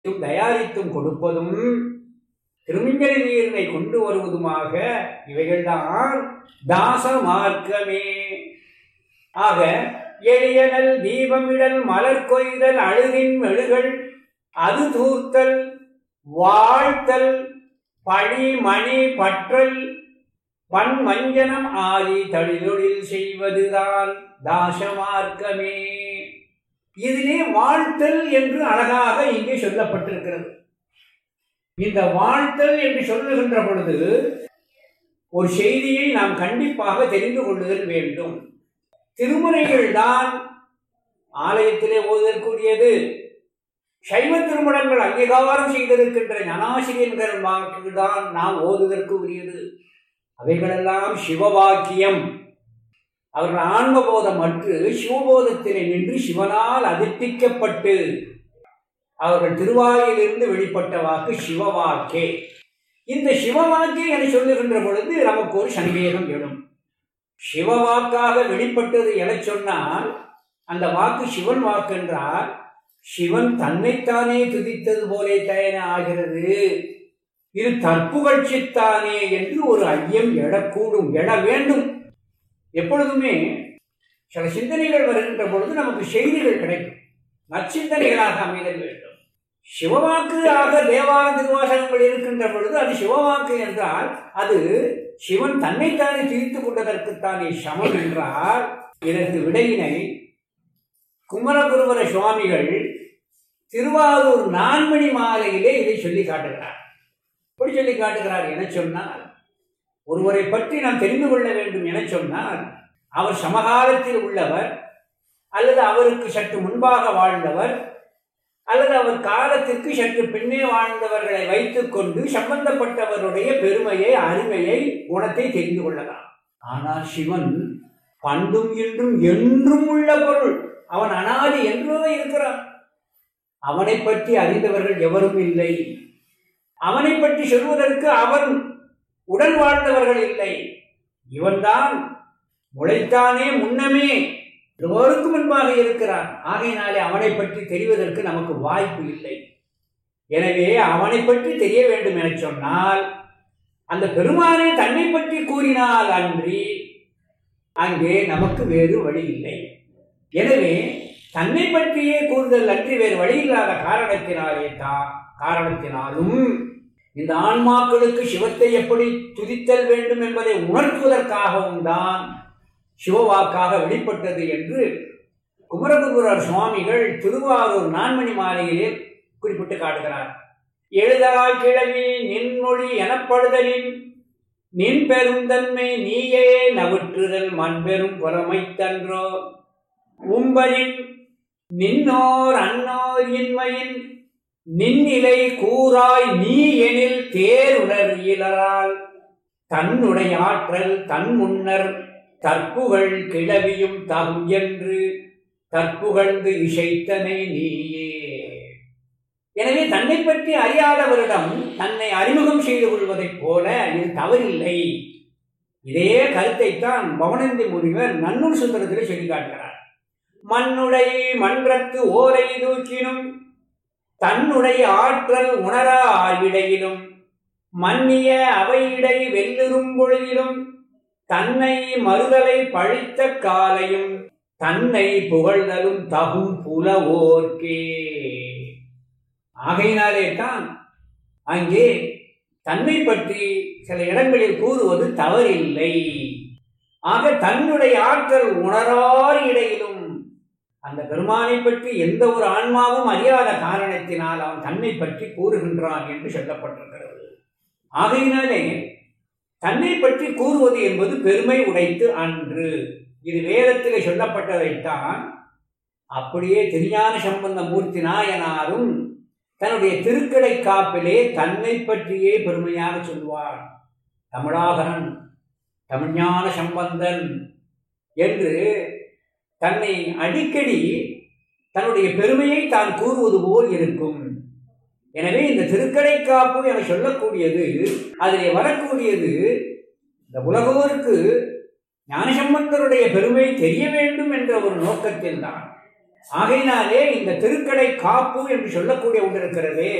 தயாரித்தும் கொடுப்பதும் திருமிங்கல நீரினை கொண்டு வருவதுமாக இவைகள்தான் தாச மார்க்கமே ஆக எளியனல் தீபமிடல் மலர் கொய்தல் அழுகின் மெழுகள் அது தூர்த்தல் வாழ்த்தல் பழி மணி பற்றல் பண் மஞ்சனம் ஆதி தழிதொழில் செய்வதுதான் தாசமார்க்கமே இதிலே வாழ்த்தல் என்று அழகாக இங்கே சொல்லப்பட்டிருக்கிறது இந்த வாழ்த்தல் என்று சொல்லுகின்ற பொழுது ஒரு செய்தியை நாம் கண்டிப்பாக தெரிந்து கொள்ளுதல் வேண்டும் திருமுறைகள் தான் ஆலயத்திலே ஓதற்கூடியது சைவ திருமணங்கள் அங்கீகாரம் செய்திருக்கின்ற ஞானாசிரியன்கிற வாக்கு தான் நாம் ஓதுதற்கு உரியது அவைகளெல்லாம் சிவவாக்கியம் அவர்கள் ஆன்மபோதம் அற்று சிவபோதத்திலே நின்று சிவனால் அதிர்த்திக்கப்பட்டு அவர்கள் திருவாயிலிருந்து வெளிப்பட்ட வாக்கு சிவவாக்கே இந்த சிவவாக்கே என சொல்லுகின்ற பொழுது நமக்கு ஒரு சந்தேகம் எழும் சிவவாக்காக வெளிப்பட்டது என சொன்னால் அந்த வாக்கு சிவன் வாக்கு என்றால் சிவன் தன்னைத்தானே துதித்தது போலே தயன ஆகிறது இது தற்புகழ்ச்சித்தானே என்று ஒரு ஐயம் எழக்கூடும் எழ வேண்டும் எப்பொழுதுமே சில சிந்தனைகள் வருகின்ற பொழுது நமக்கு செய்திகள் கிடைக்கும் நச்சிந்தனைகளாக அமைதல் வேண்டும் சிவவாக்கு ஆக தேவார திருவாசகங்கள் இருக்கின்ற பொழுது அது சிவவாக்கு என்றால் அது சிவன் தன்னைத்தானே திரித்துக் கொண்டதற்குத்தானே சமம் என்றால் இதற்கு விடையினை குமரகுருவர சுவாமிகள் திருவாரூர் நான்மணி மாலையிலே இதை சொல்லி காட்டுகிறார் எப்படி சொல்லி காட்டுகிறார் என சொன்னால் ஒருவரை பற்றி நாம் தெரிந்து கொள்ள வேண்டும் என சொன்னால் அவர் சமகாலத்தில் உள்ளவர் அல்லது அவருக்கு சற்று முன்பாக வாழ்ந்தவர் அல்லது அவர் காலத்திற்கு சற்று பின்னே வாழ்ந்தவர்களை வைத்துக்கொண்டு சம்பந்தப்பட்டவருடைய பெருமையை அருமையை குணத்தை தெரிந்து கொள்ளலாம் ஆனால் சிவன் பண்டும் இன்றும் என்றும் உள்ள பொருள் அவன் அனாதி என்றோ இருக்கிறான் அவனை பற்றி அறிந்தவர்கள் எவரும் இல்லை அவனை பற்றி சொல்வதற்கு அவன் உடன் வாழ்ந்தவர்கள் இல்லை இவன்தான் முளைத்தானே முன்னமே எல்லோருக்கு முன்பாக இருக்கிறான் ஆகையினாலே அவனை பற்றி தெரிவதற்கு நமக்கு வாய்ப்பு இல்லை எனவே அவனை பற்றி தெரிய வேண்டும் என சொன்னால் அந்த பெருமானே தன்னை பற்றி கூறினால் அன்றி அங்கே நமக்கு வேறு வழி இல்லை எனவே தன்னை பற்றியே கூறுதல் அன்றி வேறு வழி இல்லாத காரணத்தினாலே தான் காரணத்தினாலும் இந்த ஆன்மாக்களுக்கு சிவத்தை எப்படி துதித்தல் வேண்டும் என்பதை உணர்த்துவதற்காகவும் தான் சிவவாக்காக வெளிப்பட்டது என்று குமரகுருவரர் சுவாமிகள் திருவாரூர் நான்மணி மாலையிலே குறிப்பிட்டு காட்டுகிறார் எழுதால் கிழவி நின்மொழி எனப்படுதலின் நின் பெருந்தன்மை நீயே நவிற்றுதல் மண்பெரும் புறமைத்தன்றோ உம்பலின் நின்னோர் அன்னோர் இன்மையின் நின்னிலை கூறாய் நீ எனில் தேருணர் இயலால் தன்னுடைய ஆற்றல் தன் முன்னர் தற்புகள் கிளவியும் தகும் என்று தற்புகழ்ந்து இசைத்தனை நீயே எனவே தன்னை பற்றி அறியாதவரிடம் தன்னை அறிமுகம் செய்து கொள்வதைப் போல இது தவறில்லை இதே கருத்தைத்தான் பவனந்தி முனிவர் நன்னூல் சுந்தரத்திலே சொல்லி காட்டுகிறார் மண்ணுடை மன்றத்து ஓரை தூக்கினும் தன்னுடைய ஆற்றல் உணரா ஆய்விடையிலும் மன்னிய அவையிடை வெல்லுறும் பொழுதிலும் தன்னை மறுதலை பழித்த காலையும் தன்னை புகழ்தலும் தகும் புலவோர்க்கே ஆகையினாலே தான் அங்கே தன்னை பற்றி சில இடங்களில் கூறுவது தவறில்லை ஆக தன்னுடைய ஆற்றல் உணரார் இடையிலும் அந்த பெருமானை பற்றி எந்த ஒரு ஆன்மாவும் அறியாத காரணத்தினால் அவன் தன்னை பற்றி கூறுகின்றான் என்று சொல்லப்பட்டிருக்கிறது ஆகையினாலே தன்னை பற்றி கூறுவது என்பது பெருமை உடைத்து அன்று இது வேதத்திலே சொல்லப்பட்டதைத்தான் அப்படியே திருஞான சம்பந்த மூர்த்தி நாயனாரும் தன்னுடைய திருக்கடை காப்பிலே தன்னை பற்றியே பெருமையாக சொல்வார் தமிழாகரன் தமிழ்ஞான சம்பந்தன் என்று தன்னை அடிக்கடி தன்னுடைய பெருமையை தான் கூறுவது போல் இருக்கும் எனவே இந்த திருக்கடை காப்பு என சொல்லக்கூடியது அதிலே வரக்கூடியது இந்த உலகோருக்கு ஞானசம்பந்தருடைய பெருமை தெரிய வேண்டும் என்ற ஒரு நோக்கத்தில் தான் ஆகையினாலே இந்த திருக்கடை காப்பு என்று சொல்லக்கூடிய ஒன்று இருக்கிறது